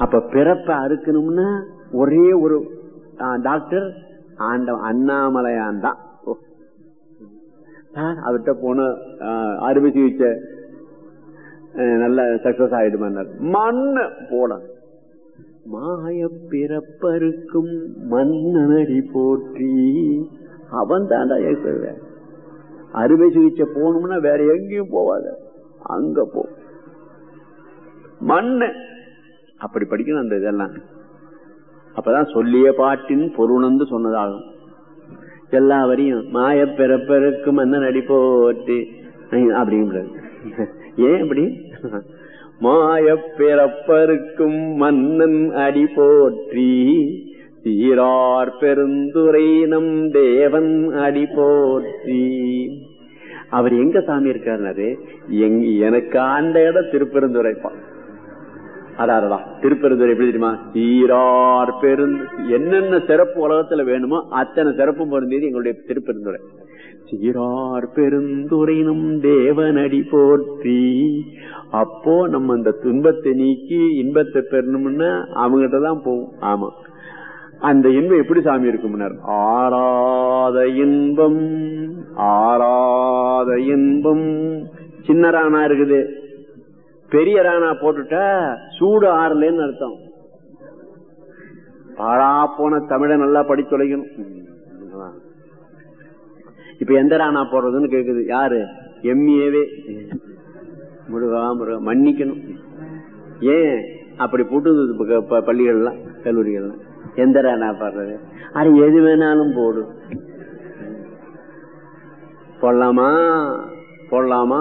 அப்ப பிறப்ப அறுக்கணும்னா ஒரே ஒரு ஆ, டாக்டர் ஆண்ட அண்ணாமலையான் தான் ஓ. சார், அவர்கிட்ட போன ஆ, அறுவை சிகிச்சை அஹ், நல்ல சக்சஸ் ஆயிடுமான்னார் மண்ணு போட மாய பிறப்பருக்கும் மன்னனடி போற்றி அவன் தாண்டா ஏசுவேன் அறுவை சிகிச்சை போகணும்னா வேற எங்கேயும் போவாத அங்க போ மண்ணு அப்படி படிக்கணும் அந்த இதெல்லாம் அப்பதான் சொல்லிய பாட்டின் பொருணந்து சொன்னதாகும் எல்லா வரையும் மாய பிறப்பெருக்கு மன்னன் அடி போட்டு அப்படிங்கிறது ஏன் அப்படி மாய பிறப்பருக்கும் மன்னன் அடி போற்றி சீரார் பெருந்துரை நம் தேவன் அடி போற்றி அவர் எங்க சாமி இருக்காருனாரு எங்க எனக்கு ஆண்ட இடம் திருப்பெருந்துரைப்பான் அடாடா திருப்பெருந்துறை எப்படி தெரியுமா சீரார் பெருந்து என்னென்ன சிறப்பு உலகத்துல வேணுமோ அத்தனை சிறப்பும் பொருந்தியது எங்களுடைய திருப்பெருந்துறை சீரார் பெருந்துரைனும் தேவனடி போற்றி அப்போ நம்ம இந்த துன்பத்தை நீக்கி இன்பத்தை பெறணும்னா அவங்ககிட்ட தான் போவோம் ஆமா அந்த இன்பம் எப்படி சாமி இருக்கும்னார் ஆறாத இன்பம் ஆறாத இன்பம் சின்ன ராணா இருக்குது பெரிய ராணா போட்டுட்டா சூடு ஆறலன்னு அர்த்தம் பாழா போன தமிழை நல்லா படிச்சு தொலைக்கணும் இப்ப எந்த ராணா போடுறதுன்னு கேக்குது யாரு எம்ஏவே முருகா முருகா மன்னிக்கணும் ஏன் அப்படி போட்டு ப- ப- பள்ளிகள்லாம் கல்லூரிகள்லாம் எந்த ராணா பாடுறது அது எது வேணாலும் போடு போடலாமா போடலாமா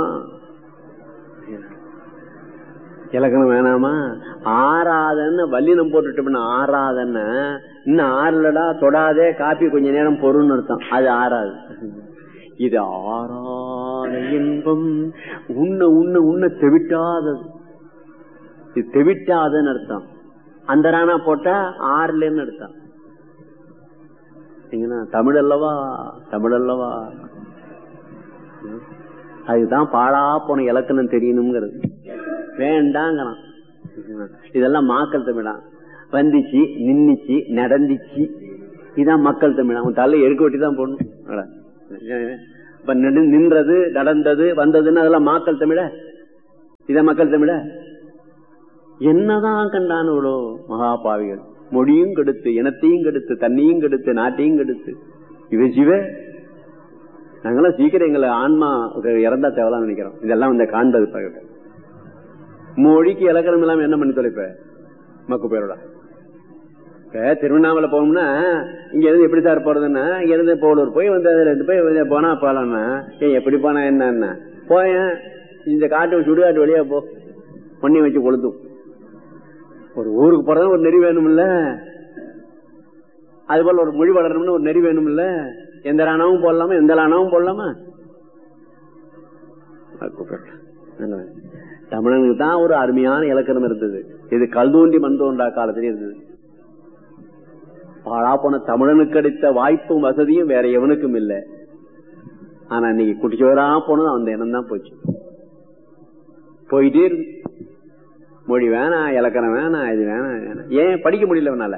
இலக்கணம் வேணாமா ஆறாதன்னு வல்லினம் போட்டுட்டோம்னா ஆறாதன்னு இன்னும் ஆறலடா தொடாதே காப்பி கொஞ்ச நேரம் பொருள்னு அர்த்தம் அது ஆறாது இது ஆறாத இன்பம் உன்ன உன்ன உன்ன தெவிட்டாதது இது தெவிட்டாதன்னு அர்த்தம் அந்த ராணா போட்டா ஆறுலன்னு அர்த்தம் சரிங்களா? தமிழ் அல்லவா தமிழ் அல்லவா அதுதான் பாழா போன இலக்கணம் தெரியணுங்கிறது வேண்டாங்கிறான் இதெல்லாம் மாக்கள் தமிழா வந்துச்சு நின்னுச்சு நடந்துச்சு இதான் மக்கள் தமிழா அவன் தலை எருக்க வெட்டி தான் போடணும் அட. இப்ப நின்னு- நின்றது நடந்தது வந்ததுன்னு அதெல்லாம் மாக்கள் தமிழ இதான் மக்கள் தமிழ என்னதான் கண்டானுங்களோ மகாபாவிகள் மொழியும் கெடுத்து இனத்தையும் கெடுத்து தண்ணியும் கெடுத்து நாட்டையும் கெடுத்து இவ சிவ நாங்கெல்லாம் சீக்கிரம் எங்களை ஆன்மா இறந்தா தேவலாம் நினைக்கிறோம் இதெல்லாம் இந்த காண்பது பகட்டு மொழிக்கு இலக்கணம் இல்லாம என்ன பண்ணி தொலைப்ப மக்கு பேரோட இப்ப திருவண்ணாமலை போகணும்னா இங்க இருந்து எப்படி சார் போறதுன்னா இங்க இருந்து போலூர் போய் வந்து அதுல இருந்து போய் வந்து போனா போலாம்னா ஏன் எப்படி போனா என்ன போயேன் இந்த காட்டு சுடுகாட்டு வழியா போ பொண்ணி வச்சு கொளுத்தும் ஒரு ஊருக்கு போறது ஒரு நெறி வேணும்ல அது போல ஒரு மொழி வளரணும்னு ஒரு நெறி வேணும்ல எந்த ராணாவும் போடலாமா எந்த ராணாவும் போடலாமா தமிழனுக்கு தான் ஒரு அருமையான இலக்கணம் இருந்தது இது கல் தோண்டி மண் தோன்றா காலத்திலே இருந்தது பாழா போன தமிழனுக்கு கிடைத்த வாய்ப்பும் வசதியும் வேற எவனுக்கும் இல்லை ஆனா இன்னைக்கு குட்டிச்சோரா போனது அந்த இனம் தான் போச்சு போயிட்டே இருக்கு மொழி வேணாம் இலக்கணம் வேணாம் இது வேணாம் இது வேணாம் ஏன் படிக்க முடியல அவனால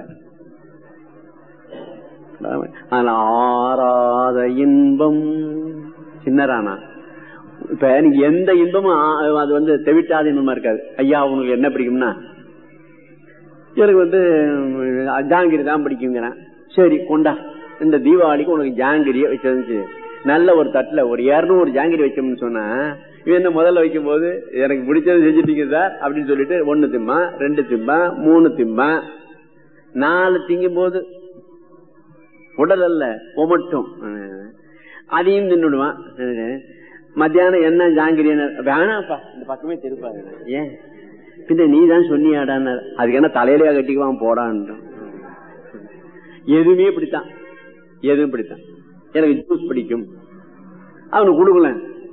அதனால ஆறாத இன்பம் சின்னரானா இப்ப நீங்க எந்த இன்பமும் ஆ- அது வந்து தெவிட்டாத இன்பமா இருக்காது ஐயா உனக்கு என்ன பிடிக்கும்னா எனக்கு வந்து உம், ஜாங்கிரி தான் பிடிக்குங்கிறேன் சரி கொண்டா இந்த தீபாவளிக்கு உனக்கு ஜாங்கிரியை வச்சிருந்துச்சு நல்ல ஒரு தட்டுல ஒரு இருநூறு ஜாங்கிரி வச்சோம்னு சொன்னா இவன் என்ன முதல்ல வைக்கும் போது எனக்கு பிடிச்சது செஞ்சுட்டீங்க சார் அப்படின்னு சொல்லிட்டு ஒண்ணு திம்பா ரெண்டு திம்பா மூணு திம்பா நாலு திங்கும் போது உடல் அல்ல உமட்டும் அதையும் தின்னுடுவான் மத்தியானம் என்ன ஜாங்கிரி வேணாப்பா இந்த பக்கமே திருப்பாரு ஏன் பின்ன நீ தான் சொன்னியாடான்னு அதுக்கு என்ன தலையிலேயே கட்டிக்குவான் போடான்னு எதுவுமே பிடித்தான் எதுவும் பிடித்தான் எனக்கு ஜூஸ் பிடிக்கும் அவனுக்கு கொடுக்கல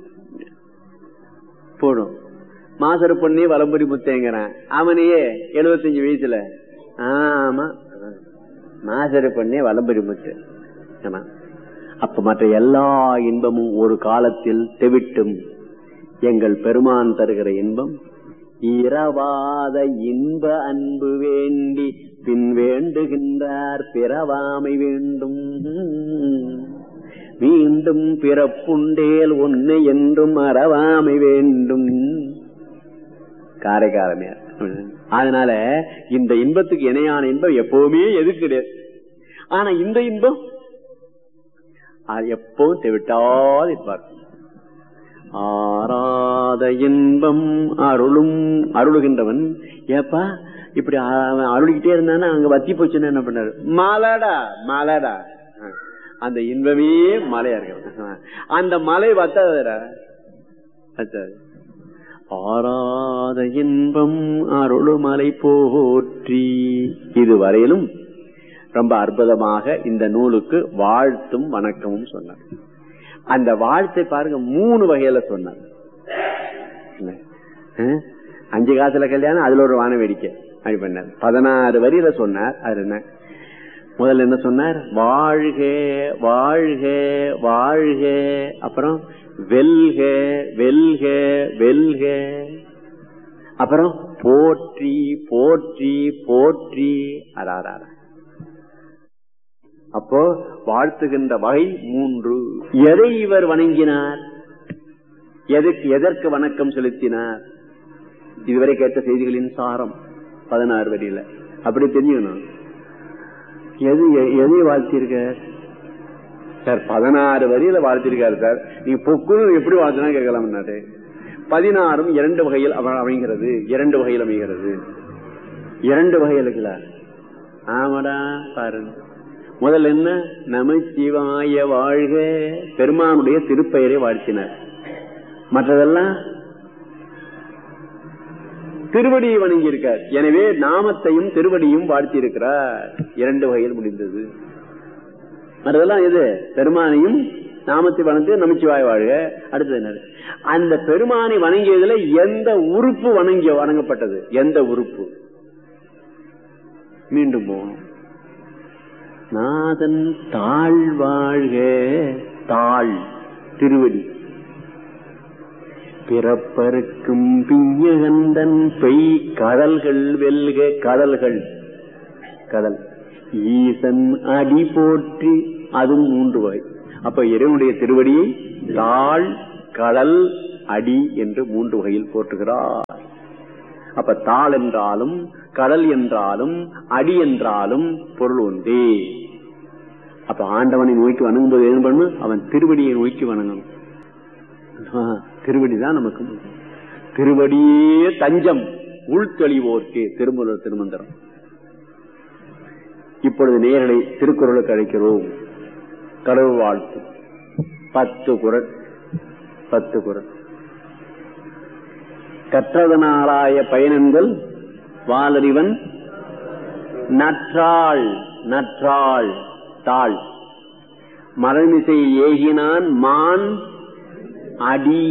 போடும் மாசரு பொண்ணே வலம்புரி முத்தேங்கிறான் அவனையே எழுபத்தஞ்சு வயசுல ஆமா மாசரு பொண்ணே வலம்புரி முத்து ஆமா அப்ப மற்ற எல்லா இன்பமும் ஒரு காலத்தில் தெவிட்டும் எங்கள் பெருமான் தருகிற இன்பம் இரவாத இன்ப அன்பு வேண்டி பின் வேண்டுகின்றார் பிறவாமை வேண்டும் மீண்டும் பிறப்புண்டேல் ஒன்னு என்றும் அறவாமை வேண்டும் காரைக்காரமையார் அதனால இந்த இன்பத்துக்கு இணையான இன்பம் எப்பவுமே எது கிடையாது ஆனா இந்த இன்பம் அது எப்பவும் தெவிட்டாது இருப்பார் ஆராத இன்பம் அருளும் அருளுகின்றவன் ஏப்பா இப்படி அவன் அருளிக்கிட்டே இருந்தானா அங்க வத்தி போச்சுன்னா என்ன பண்ணாரு மலடா மலடா அந்த இன்பமே மலையா இருக்கு அந்த மலை வத்தாதரா ஆராத இன்பம் அருளுமலை போற்றி இதுவரையிலும் ரொம்ப அற்புதமாக இந்த நூலுக்கு வாழ்த்தும் வணக்கமும் சொன்னார் அந்த வாழ்த்தை பாருங்க மூணு வகையில சொன்னார் அஞ்சு காசுல கல்யாணம் அதுல ஒரு வான வேடிக்கை அப்படி பண்ணார் பதினாறு வரியில சொன்னார் அது என்ன முதல்ல என்ன சொன்னார் வாழ்க வாழ்க வாழ்க அப்புறம் வெல்க வெல்க வெல்க அப்புறம் போற்றி போற்றி போற்றி அடாரா அப்போ வாழ்த்துகின்ற வகை மூன்று எதை இவர் வணங்கினார் எதற்கு எதற்கு வணக்கம் செலுத்தினார் இதுவரை கேட்ட செய்திகளின் சாரம் பதினாறு வரியில அப்படி தெரிஞ்சுக்கணும் எது எதை வாழ்த்திருக்க சார் பதினாறு வரியில வாழ்த்திருக்காரு சார் நீங்க பொக்குன்னு எப்படி வாழ்த்தினா கேட்கலாம் பதினாறும் இரண்டு வகையில் அமைகிறது இரண்டு வகையில் அமைகிறது இரண்டு வகையில் இருக்கிறார் ஆமாடா பாருங்க முதல்ல என்ன நமச்சிவாய வாழ்க பெருமானுடைய திருப்பெயரை வாழ்த்தினார் மற்றதெல்லாம் திருவடியை வணங்கி இருக்கார் எனவே நாமத்தையும் திருவடியும் வாழ்த்தி இருக்கிறார் இரண்டு வகையில் முடிந்தது மற்றதெல்லாம் எது பெருமானையும் நாமத்தை வணங்கு நமச்சிவாய வாழ்க அடுத்தது என்ன அந்த பெருமானை வணங்கியதுல எந்த உறுப்பு வணங்கிய வணங்கப்பட்டது எந்த உறுப்பு மீண்டும் போகணும் நாதன் தாழ் வாழ்க தாழ் திருவடி பிறப்பருக்கும் பிஞ்சகந்தன் பெய் கடல்கள் வெல்க கடல்கள் கடல் ஈசன் அடி போற்றி அதுவும் மூன்று வகை அப்ப இறைவனுடைய திருவடியை தாழ் கடல் அடி என்று மூன்று வகையில் போற்றுகிறார் அப்ப தாள் என்றாலும் கடல் என்றாலும் அடி என்றாலும் பொருள் ஒன்றே அப்ப ஆண்டவனை நோக்கி வணங்கும் போது என்ன பண்ணணும் அவன் திருவடியை நோக்கி வணங்கணும் திருவடிதான் நமக்கு திருவடியே தஞ்சம் உள்தெளிவோர்க்கே திருமூலர் திருமந்திரம் இப்பொழுது நேரலை திருக்குறளுக்கு அழைக்கிறோம் கடவுள் வாழ்த்து பத்து குரல் பத்து குரல் கற்றதனாலாய பயனன்கள் வாலறிவன் நற்றாள் நற்றாள் தாள் மரமிசை ஏகினான் மான் அடி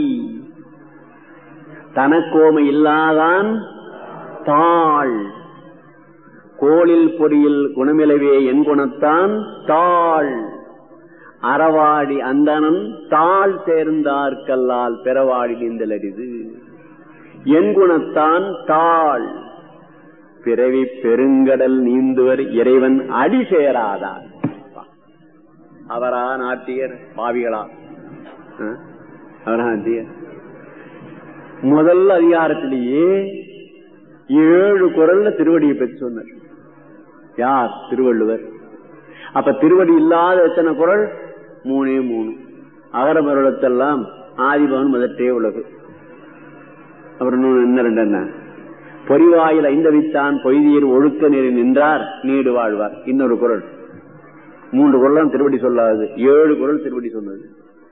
தனக்கோமை இல்லாதான் தாள் கோளில் பொறியில் குணமிலவே என் குணத்தான் தாள் அறவாடி அந்தனன் தாள் சேர்ந்தார்கல்லால் பெறவாடி நீந்தலரிது என் குணத்தான் தாள் பிறவி பெருங்கடல் நீந்துவர் இறைவன் அடி சேராதார் அவரா நாட்டியர் பாவிகளா அவரா நாட்டியர் முதல் அதிகாரத்திலேயே ஏழு குரல்ல திருவடியை பற்றி சொன்னார் யார் திருவள்ளுவர் அப்ப திருவடி இல்லாத எத்தனை குரல் மூணே மூணு அகரமருளத்தெல்லாம் ஆதிபவன் முதற்றே உலகு அப்புறம் என்ன ரெண்டு என்ன பொறிவாயில் ஐந்தவித்தான் பொய்தீர் ஒழுக்க நெறி நின்றார் நீடு வாழ்வார் இன்னொரு குரல் மூன்று குரலும் திருவடி சொல்லாது ஏழு குரல் திருவடி சொன்னது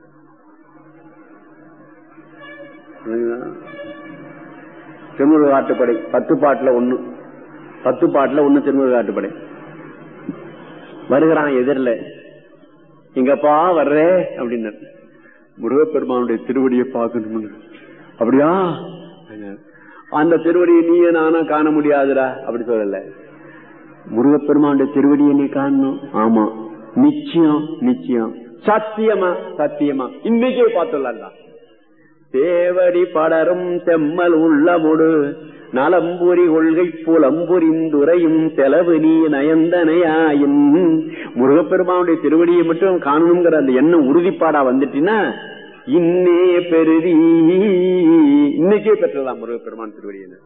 திருமுருக காட்டுப்படை பத்து பாட்டுல ஒண்ணு பத்து பாட்டுல ஒண்ணு திருமுருக காட்டுப்படை வருகிறான் எதிரில் எங்கப்பா வர்ற அப்படின்னு முருகப்பெருமானுடைய திருவடியை பார்க்கணும் அப்படியா அந்த திருவடியை நீயே நானா காண முடியாதுடா அப்படி சொல்லல முருகப்பெருமானுடைய திருவடியை நீ காணணும் ஆமா நிச்சயம் நிச்சயம் சத்தியமா சத்தியமா இன்னைக்கே பார்த்துடலாம் தேவடி படரும் செம்மல் உள்ளமுடு நலம்புரி கொள்கை புலம்புரிந்துரையும் செலவு நீ நயந்தனையாயின் முருகப்பெருமானுடைய திருவடியை மட்டும் காணணுங்கிற அந்த எண்ணம் உறுதிப்பாடா வந்துட்டீங்கன்னா இன்னே பெருதி இன்னைக்கே பெற்றலாம் முருகப்பெருமான் திருவடியை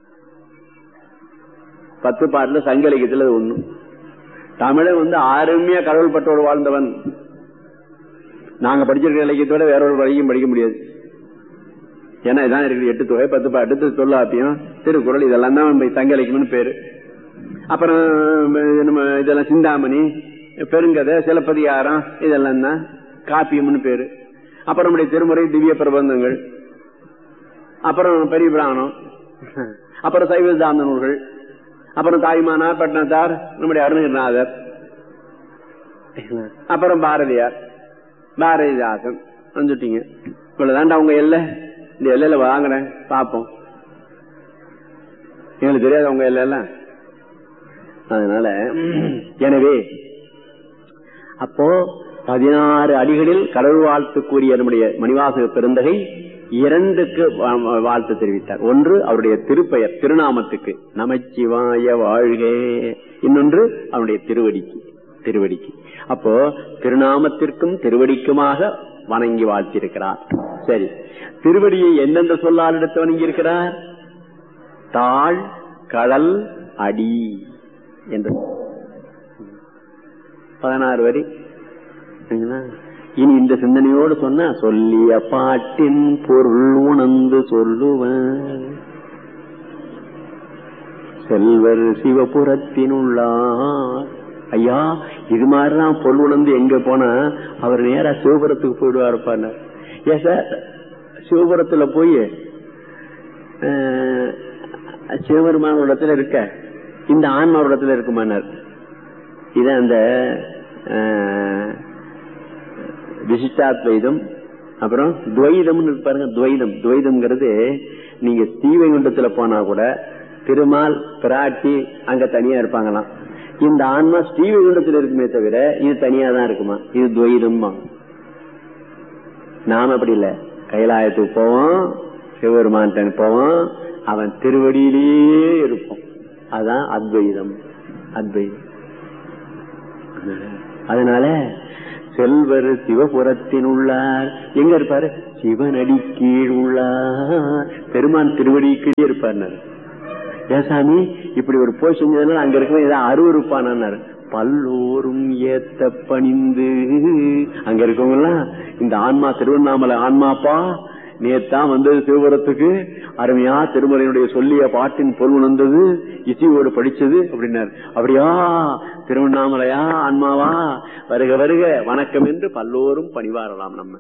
பத்து பாட்டுல சங்க இலக்கியத்துல அது ஒண்ணு தமிழன் வந்து அருமையா கடவுள் பட்டோடு வாழ்ந்தவன் நாங்க படிச்சிருக்கிற இலக்கியத்தோட வேற ஒரு வழியும் படிக்க முடியாது ஏன்னா இதான் இருக்குது எட்டு தொகை பத்து பாட்டு தொல்லாப்பியம் திருக்குறள் இதெல்லாம் தான் நம்ம சங்க இலக்கியம்னு பேரு அப்புறம் நம்ம இதெல்லாம் சிந்தாமணி பெருங்கதை சிலப்பதிகாரம் இதெல்லாம் தான் காப்பியம்னு பேரு அப்புறம் நம்முடைய திருமுறை திவ்ய பிரபந்தங்கள் அப்புறம் பெரிய பிராணம் அப்புறம் சைவ சார்ந்த நூல்கள் அப்புறம் தாய்மானார் பட்னத்தார் நம்முடைய அருணகிரிநாதர் அப்புறம் பாரதியார் பாரதிதாசன் வந்துட்டீங்க இவ்வளவுதான்டா உங்க எல்லை இந்த எல்லையில வாங்குறேன் பார்ப்போம் எங்களுக்கு தெரியாது உங்க எல்லாம் அதனால எனவே அப்போ பதினாறு அடிகளில் கடவுள் வாழ்த்து கூறிய நம்முடைய மணிவாசக பெருந்தகை இரண்டுக்கு வாழ்த்து தெரிவித்தார் ஒன்று அவருடைய திருப்பெயர் திருநாமத்துக்கு நமச்சிவாய வாழ்க இன்னொன்று அவனுடைய திருவடிக்கு திருவடிக்கு அப்போ திருநாமத்திற்கும் திருவடிக்குமாக வணங்கி வாழ்த்திருக்கிறார் சரி திருவடியை எந்தெந்த சொல்லால் எடுத்து வணங்கி இருக்கிறார் தாழ் கடல் அடி என்று பதினாறு வரி இனி இந்த சிந்தனையோடு சொன்ன சொல்லிய பாட்டின் பொருள் உணர்ந்து சொல்லுவன் செல்வர் சிவபுரத்தினுள்ளார் ஐயா இது மாதிரிதான் பொருள் உணர்ந்து எங்க போனா அவர் நேரா சிவபுரத்துக்கு போயிடுவார் இருப்பார் ஏன் சார் சிவபுரத்துல போய் சிவபெருமான இடத்துல இருக்க இந்த ஆன்மா இடத்துல இருக்குமானார் இது அந்த விசிஷ்டாத்வைதம் அப்புறம் துவைதம்னு பாருங்க துவைதம் துவைதம்ங்கிறது நீங்க ஸ்ரீவைகுண்டத்துல போனா கூட திருமால் பிராட்டி அங்க தனியா இருப்பாங்களாம் இந்த ஆன்மா ஸ்ரீவைகுண்டத்தில் இருக்குமே தவிர இது தனியா தான் இருக்குமா இது துவைதம் நாம அப்படி இல்ல கைலாயத்துக்கு போவோம் சிவபெருமான் போவோம் அவன் திருவடியிலேயே இருப்போம் அதான் அத்வைதம் அத்வைதம் அதனால செல்வர் சிவபுரத்தின் உள்ளார் எங்க இருப்பாரு சிவனடி கீழ் உள்ளார் பெருமான் திருவடி கீழே இருப்பார் ஏசாமி இப்படி ஒரு போய் செஞ்சதுனால அங்க இருக்கிற ஏதாவது அருவறுப்பானார் பல்லோரும் ஏத்த பணிந்து அங்க இருக்கவங்க எல்லாம் இந்த ஆன்மா திருவண்ணாமலை ஆன்மாப்பா நேத்தான் வந்தது சிவபுரத்துக்கு அருமையா திருமலையினுடைய சொல்லிய பாட்டின் பொருள் வந்தது இசையோடு படிச்சது அப்படின்னார் அப்படியா திருவண்ணாமலையா ஆன்மாவா வருக வருக வணக்கம் என்று பல்லோரும் பணிவாரலாம் நம்ம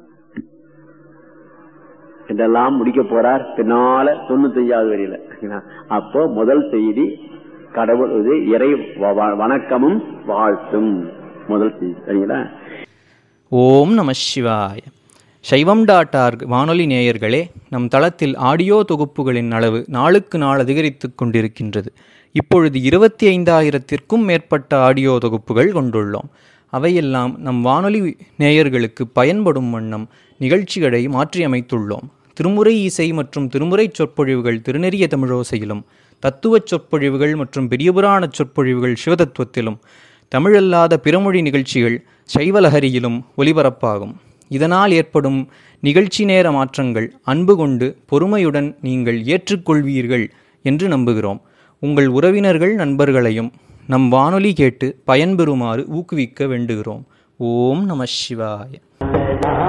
இதெல்லாம் முடிக்க போறார் பின்னால தொண்ணூத்தஞ்சாவது வரியில அப்போ முதல் செய்தி கடவுள் இது இறை வணக்கமும் வாழ்த்தும் முதல் செய்தி சரிங்களா ஓம் நம சிவாய சைவம் டாட் ஆர்க் வானொலி நேயர்களே நம் தளத்தில் ஆடியோ தொகுப்புகளின் அளவு நாளுக்கு நாள் அதிகரித்து கொண்டிருக்கின்றது இப்பொழுது இருபத்தி ஐந்தாயிரத்திற்கும் மேற்பட்ட ஆடியோ தொகுப்புகள் கொண்டுள்ளோம் அவையெல்லாம் நம் வானொலி நேயர்களுக்கு பயன்படும் வண்ணம் நிகழ்ச்சிகளை மாற்றியமைத்துள்ளோம் திருமுறை இசை மற்றும் திருமுறை சொற்பொழிவுகள் திருநெறிய தமிழோசையிலும் தத்துவச் சொற்பொழிவுகள் மற்றும் பெரியபுராண சொற்பொழிவுகள் சிவதத்துவத்திலும் தமிழல்லாத பிறமொழி நிகழ்ச்சிகள் சைவலஹரியிலும் ஒலிபரப்பாகும் இதனால் ஏற்படும் நிகழ்ச்சி நேர மாற்றங்கள் அன்பு கொண்டு பொறுமையுடன் நீங்கள் ஏற்றுக்கொள்வீர்கள் என்று நம்புகிறோம் உங்கள் உறவினர்கள் நண்பர்களையும் நம் வானொலி கேட்டு பயன்பெறுமாறு ஊக்குவிக்க வேண்டுகிறோம் ஓம் நம சிவாய